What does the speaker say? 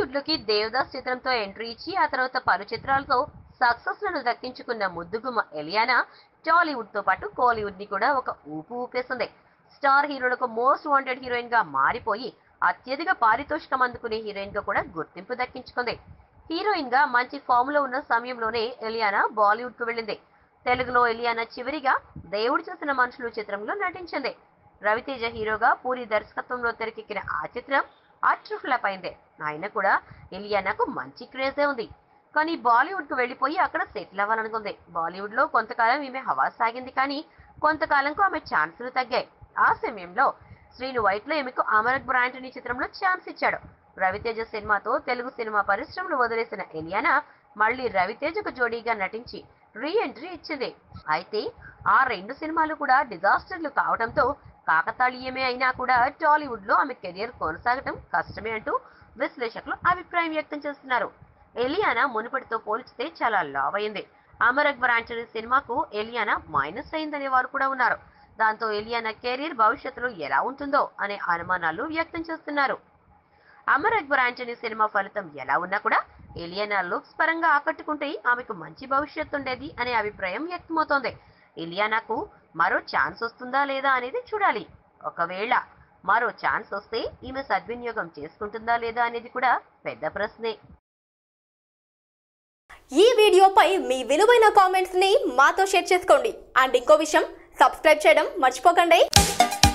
టాలీవుడ్ లోకి దేవదాస్ చిత్రంతో ఎంట్రీ ఇచ్చి ఆ తర్వాత పలు చిత్రాలతో సక్సెస్ లను దక్కించుకున్న ముద్దుగుమ్మ ఎలియానా టాలీవుడ్ తో పాటు కోలీవుడ్ ని కూడా ఒక ఊపు ఊపేసింది స్టార్ హీరోలకు మోస్ట్ వాంటెడ్ హీరోయిన్ గా మారిపోయి అత్యధిక పారితోషికం అందుకునే హీరోయిన్ గా కూడా గుర్తింపు దక్కించుకుంది హీరోయిన్ గా మంచి ఫామ్ లో ఉన్న సమయంలోనే ఎలియానా బాలీవుడ్ కు వెళ్ళింది తెలుగులో ఎలియానా చివరిగా దేవుడు చేసిన మనుషులు చిత్రంలో నటించింది రవితేజ హీరోగా పూరి దర్శకత్వంలో తెరకెక్కిన ఆ చిత్రం అట్టర్ ఫ్లాప్ అయింది ఆయన కూడా ఎలియానాకు మంచి క్రేజే ఉంది కానీ బాలీవుడ్ కు వెళ్లిపోయి అక్కడ సెటిల్ అవ్వాలనుకుంది బాలీవుడ్ లో కొంతకాలం ఈమె హవా సాగింది కానీ కొంతకాలంకు ఆమె ఛాన్సులు తగ్గాయి ఆ సమయంలో శ్రీను వైట్ లో ఈమెకు అమరక్ బ్రాంటనీ చిత్రంలో ఛాన్స్ ఇచ్చాడు రవితేజ సినిమాతో తెలుగు సినిమా పరిశ్రమను వదిలేసిన ఎలియానా మళ్ళీ రవితేజకు జోడీగా నటించి రీ ఎంట్రీ ఇచ్చింది అయితే ఆ రెండు సినిమాలు కూడా డిజాస్టర్లు కావడంతో కాకతాళీయమే అయినా కూడా టాలీవుడ్ లో ఆమె కెరియర్ కొనసాగటం కష్టమే అంటూ విశ్లేషకులు అభిప్రాయం వ్యక్తం చేస్తున్నారు ఎలియానా మునుపటితో పోల్చితే చాలా లావ్ అయింది అమర్ అక్బర్ ఆంటనీ సినిమాకు ఎలియానా మైనస్ అయిందనే వారు కూడా ఉన్నారు దాంతో ఎలియానా కెరీర్ భవిష్యత్తులో ఎలా ఉంటుందో అనే అనుమానాలు వ్యక్తం చేస్తున్నారు అమర్ అక్బర్ ఆంటనీ సినిమా ఫలితం ఎలా ఉన్నా కూడా ఎలియానా లుక్స్ పరంగా ఆకట్టుకుంటే ఆమెకు మంచి భవిష్యత్తు ఉండేది అనే అభిప్రాయం వ్యక్తమవుతోంది ఎలియానాకు మరో ఛాన్స్ వస్తుందా లేదా అనేది చూడాలి ఒకవేళ మరో ఛాన్స్ వస్తే ఈమె సద్వినియోగం చేసుకుంటుందా లేదా అనేది కూడా పెద్ద ప్రశ్నే ఈ వీడియోపై మీ విలువైన కామెంట్స్ ని మాతో షేర్ చేసుకోండి అండ్ ఇంకో విషయం సబ్స్క్రైబ్ చేయడం మర్చిపోకండి